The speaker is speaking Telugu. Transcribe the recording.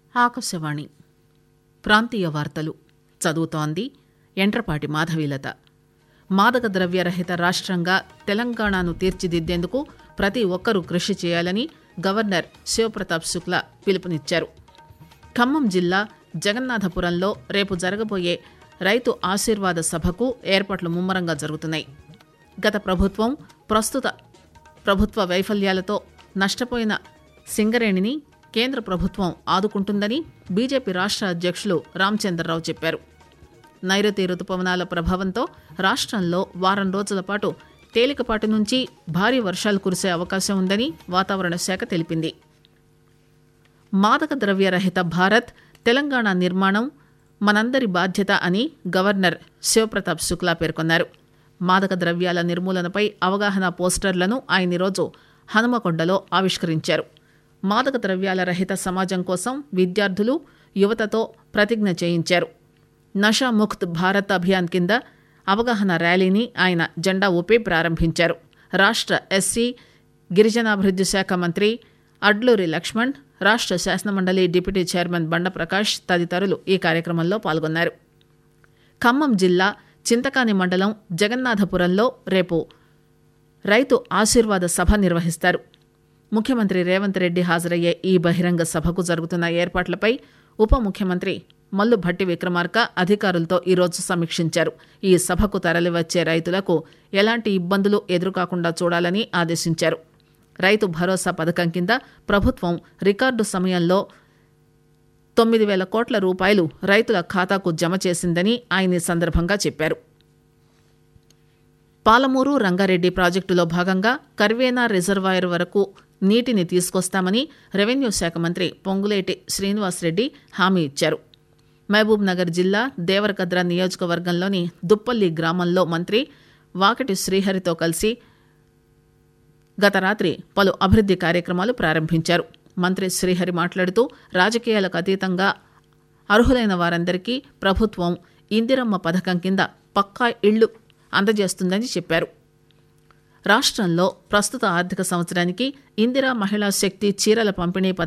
ఆకాశవాణి ప్రాంతీయ వార్తలు చదువుతోంది ఎంట్రపాటి మాధవీలత మాదక ద్రవ్యరహిత రాష్ట్రంగా తెలంగాణను తీర్చిదిద్దేందుకు ప్రతి ఒక్కరూ కృషి చేయాలని గవర్నర్ శివప్రతాప్ శుక్లా పిలుపునిచ్చారు ఖమ్మం జిల్లా జగన్నాథపురంలో రేపు జరగబోయే రైతు ఆశీర్వాద సభకు ఏర్పాట్లు ముమ్మరంగా జరుగుతున్నాయి గత ప్రభుత్వం ప్రస్తుత ప్రభుత్వ వైఫల్యాలతో నష్టపోయిన సింగరేణిని కేంద్ర ప్రభుత్వం ఆదుకుంటుందని బీజేపీ రాష్ట్ర అధ్యక్షులు రామచంద్రరావు చెప్పారు నైరుతి రుతుపవనాల ప్రభావంతో రాష్ట్రంలో వారం రోజుల పాటు తేలికపాటి నుంచి భారీ వర్షాలు కురిసే అవకాశం ఉందని వాతావరణ శాఖ తెలిపింది మాదక ద్రవ్యరహిత భారత్ తెలంగాణ నిర్మాణం మనందరి బాధ్యత అని గవర్నర్ శివప్రతాప్ శుక్లా పేర్కొన్నారు మాదక ద్రవ్యాల నిర్మూలనపై అవగాహన పోస్టర్లను ఆయన ఈరోజు హనుమకొండలో ఆవిష్కరించారు మాదక ద్రవ్యాల రహిత సమాజం కోసం విద్యార్థులు యువతతో ప్రతిజ్ఞ చేయించారు నషా ముక్త్ భారత్ అభియాన్ కింద అవగాహన ర్యాలీని ఆయన జెండా ఊపి ప్రారంభించారు రాష్ట్ర ఎస్సీ గిరిజనాభివృద్ది శాఖ మంత్రి అడ్లూరి లక్ష్మణ్ రాష్ట్ర శాసనమండలి డిప్యూటీ చైర్మన్ బండ ప్రకాష్ తదితరులు ఈ కార్యక్రమంలో పాల్గొన్నారు ఖమ్మం జిల్లా చింతకాని మండలం జగన్నాథపురంలో రేపు రైతు ఆశీర్వాద సభ నిర్వహిస్తారు ముఖ్యమంత్రి రేవంత్ రెడ్డి హాజరయ్యే ఈ బహిరంగ సభకు జరుగుతున్న ఏర్పాట్లపై ఉప ముఖ్యమంత్రి మల్లు భట్టి విక్రమార్క అధికారులతో ఈరోజు సమీక్షించారు ఈ సభకు తరలివచ్చే రైతులకు ఎలాంటి ఇబ్బందులు ఎదురుకాకుండా చూడాలని ఆదేశించారు రైతు భరోసా పథకం కింద ప్రభుత్వం రికార్డు సమయంలో తొమ్మిది వేల కోట్ల రూపాయలు రైతుల ఖాతాకు జమ చేసిందని ఆయన ఈ సందర్భంగా చెప్పారు పాలమూరు రంగారెడ్డి ప్రాజెక్టులో భాగంగా కర్వేనా రిజర్వాయర్ వరకు నీటిని తీసుకొస్తామని రెవెన్యూ శాఖ మంత్రి పొంగులేటి శ్రీనివాసరెడ్డి హామీ ఇచ్చారు మహబూబ్ నగర్ జిల్లా దేవరకద్ర నియోజకవర్గంలోని దుప్పల్లి గ్రామంలో మంత్రి వాకటి శ్రీహరితో కలిసి గత రాత్రి పలు అభివృద్ది కార్యక్రమాలు ప్రారంభించారు మంత్రి శ్రీహరి మాట్లాడుతూ రాజకీయాలకు అతీతంగా అర్హులైన వారందరికీ ప్రభుత్వం ఇందిరమ్మ పథకం కింద పక్కా ఇళ్లు అందజేస్తుందని చెప్పారు రాష్ట్రంలో ప్రస్తుత ఆర్థిక సంవత్సరానికి ఇందిరా మహిళా శక్తి చీరల పంపిణీ పథకం